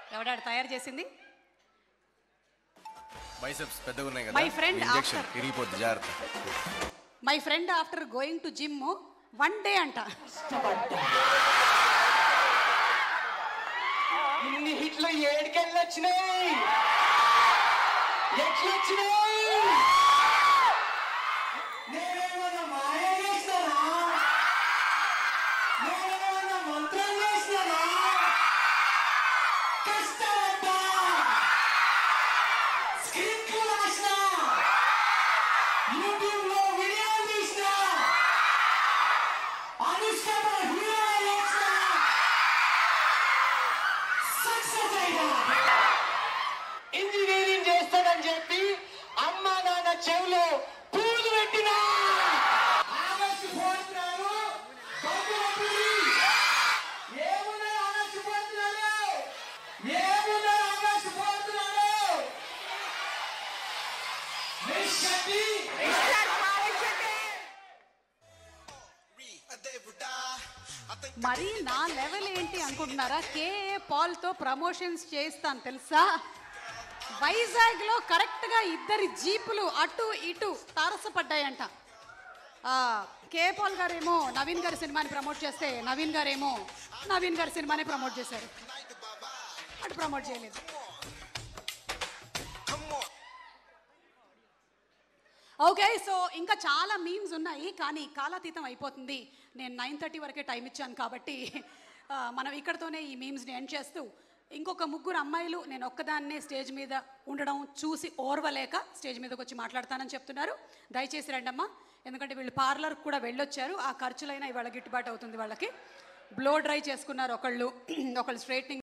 ఎవడాడు తయారు చేసింది బైసెప్స్ పెద్దగా ఉన్నాయి My friend ఇంజెక్షన్ after- ఇరిగిపోద్ది జాగ్రత్త my friend after going to gym one day అంట ఇన్ని హిట్లు ఏడుకెళ్ళి వచ్చినాయి ఎట్లు వచ్చినాయి నేనేమన్నా మాయ చేసినానా నేనేమన్నా మంత్రం చేసినానా కష్టపడ్డా స్క్రిప్ట్ రాసిన యూట్యూబ్ లో వీడియోలు తీసిన అనుష్క హీరో చేసిన సక్సెస్ అయినా ఇంజనీరింగ్ చేస్తానని చెప్పి అమ్మ నాన్న చెవిలో పూలు పెట్టినా ఆగస్టు ఫోర్త్ నాడు బంధువులు ఏమున్నాయి ఆగస్టు ఫోర్త్ నాడు ఏమున్నాయి ఆగస్టు ఫోర్త్ నాడు మిస్ శెట్టి మరి నా లెవెల్ ఏంటి అనుకుంటున్నారా కేఏ పాల్తో ప్రమోషన్స్ చేస్తాను తెలుసా వైజాగ్లో కరెక్ట్గా ఇద్దరి జీపులు అటు ఇటు తారసపడ్డాయంట ఆ, కేఏ పాల్ గారేమో నవీన్ గారి సినిమాని ప్రమోట్ చేస్తే నవీన్ గారేమో నవీన్ గారి సినిమాని ప్రమోట్ చేశారు అటు ప్రమోట్ చేయలేదు ఓకే సో ఇంకా చాలా మీమ్స్ ఉన్నాయి కానీ కాలాతీతం అయిపోతుంది నేను నైన్ థర్టీ వరకే టైం ఇచ్చాను కాబట్టి ఆ, మనం ఇక్కడతోనే ఈ మీమ్స్ని ఎండ్ చేస్తూ ఇంకొక ముగ్గురు అమ్మాయిలు నేను ఒక్కదాన్నే స్టేజ్ మీద ఉండడం చూసి ఓర్వలేక స్టేజ్ మీదకి వచ్చి మాట్లాడతానని చెప్తున్నారు దయచేసి రండమ్మా ఎందుకంటే వీళ్ళు పార్లర్కి కూడా వెళ్ళొచ్చారు ఆ ఖర్చులైనా ఇవాళ గిట్టుబాటు అవుతుంది వాళ్ళకి బ్లో డ్రై చేసుకున్నారు ఒకళ్ళు ఒకళ్ళు స్ట్రైట్నింగ్